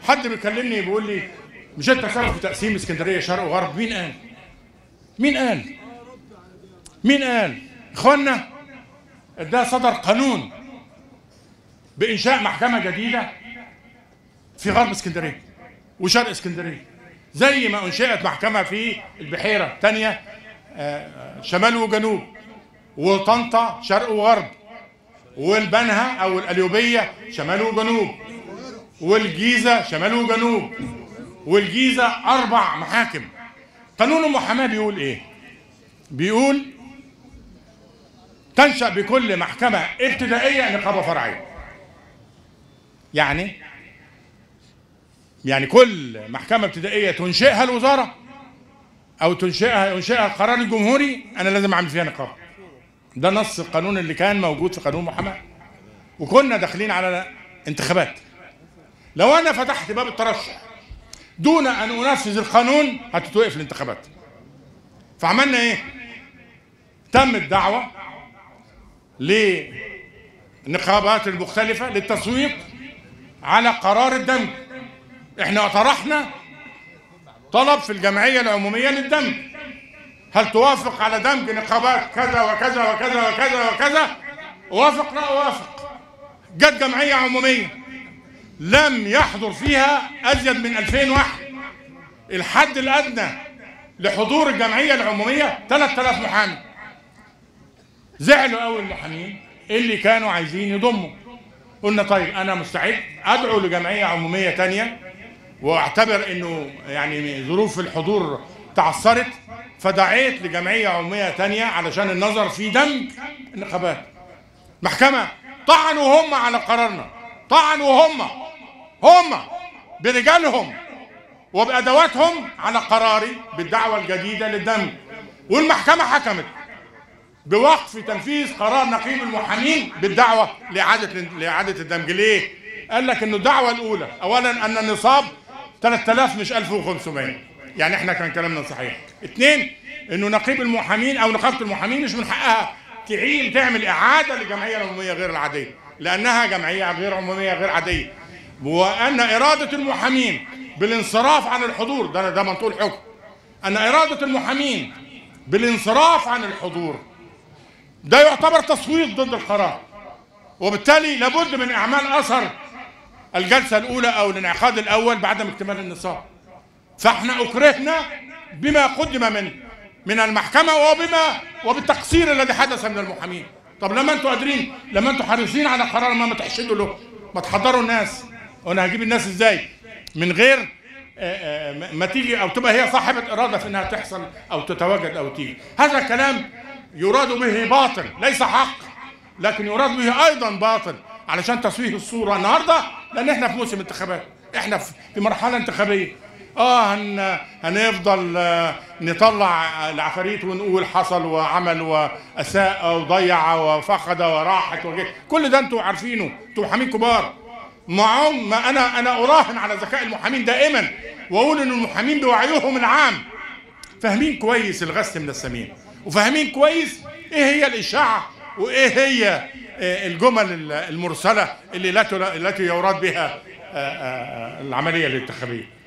حد بيكلمني بيقول لي مش انت سبب في تقسيم اسكندريه شرق وغرب مين قال مين قال مين قال اخوانا ده صدر قانون بانشاء محكمه جديده في غرب اسكندريه وشرق اسكندريه زي ما انشئت محكمه في البحيره تانية آه، شمال وجنوب وطنطا شرق وغرب والبنها او القليوبيه شمال وجنوب والجيزه شمال وجنوب والجيزه اربع محاكم قانون المحاماه بيقول ايه بيقول تنشا بكل محكمه ابتدائيه نقابه فرعيه يعني يعني كل محكمه ابتدائيه تنشئها الوزاره او تنشئها ينشئها القرار الجمهوري انا لازم اعمل فيها نقابه ده نص القانون اللي كان موجود في قانون المحاماه وكنا داخلين على انتخابات لو انا فتحت باب الترشح دون ان انفذ القانون هتتوقف الانتخابات فعملنا ايه تمت دعوه للنقابات المختلفه للتصويت على قرار الدمج احنا طرحنا طلب في الجمعيه العموميه للدمج هل توافق على دمج نقابات كذا وكذا وكذا وكذا وكذا وافق لا اوافق جت جمعيه عموميه لم يحضر فيها ازيد من 2000 واحد الحد الادنى لحضور الجمعيه العموميه 3000 محامي زعلوا قوي المحامين اللي كانوا عايزين يضموا قلنا طيب انا مستعد ادعو لجمعيه عموميه تانية واعتبر انه يعني ظروف الحضور تعثرت فدعيت لجمعيه عموميه تانية علشان النظر في دمج النقابات محكمه طعنوا هم على قرارنا طعنوا هم هم برجالهم وبادواتهم على قراري بالدعوه الجديده للدمج والمحكمه حكمت بوقف تنفيذ قرار نقيب المحامين بالدعوه لاعاده لاعاده الدمج ليه؟ قال لك انه الدعوه الاولى اولا ان النصاب 3000 مش 1500 يعني احنا كان كلامنا صحيح. اثنين انه نقيب المحامين او نقابه المحامين مش من حقها تعيل تعمل اعاده للجمعيه العموميه غير العاديه لانها جمعيه غير عموميه غير عاديه. وان اراده المحامين بالانصراف عن الحضور ده ده منطوق الحكم. ان اراده المحامين بالانصراف عن الحضور ده يعتبر تصويت ضد القرار وبالتالي لابد من اعمال اثر الجلسه الاولى او الانعقاد الاول بعدم اكتمال النصاب فاحنا اكرهنا بما قدم من من المحكمه وبما وبالتقصير الذي حدث من المحامين طب لما انتوا قادرين لما انتوا حريصين على قرار ما ما تحشدوا له ما تحضروا الناس وانا هجيب الناس ازاي من غير آه، آه، ما تيجي او تبقى هي صاحبه اراده في انها تحصل او تتواجد او تيجي هذا كلام يراد به باطل ليس حق لكن يراد به ايضا باطل علشان تصوير الصوره النهارده لان احنا في موسم انتخابات احنا في في مرحله انتخابيه اه هن هنفضل آه، نطلع العفاريت ونقول حصل وعمل واساء وضيع وفقد وراحت وجه كل ده انتوا عارفينه انتوا محامين كبار معهم ما انا انا اراهن على ذكاء المحامين دائما واقول ان المحامين بوعيهم العام فاهمين كويس الغث من السمين وفاهمين كويس ايه هي الاشاعه وايه هي آه، الجمل المرسله اللي لا تلا- التي يراد بها آه، آه، العمليه الانتخابيه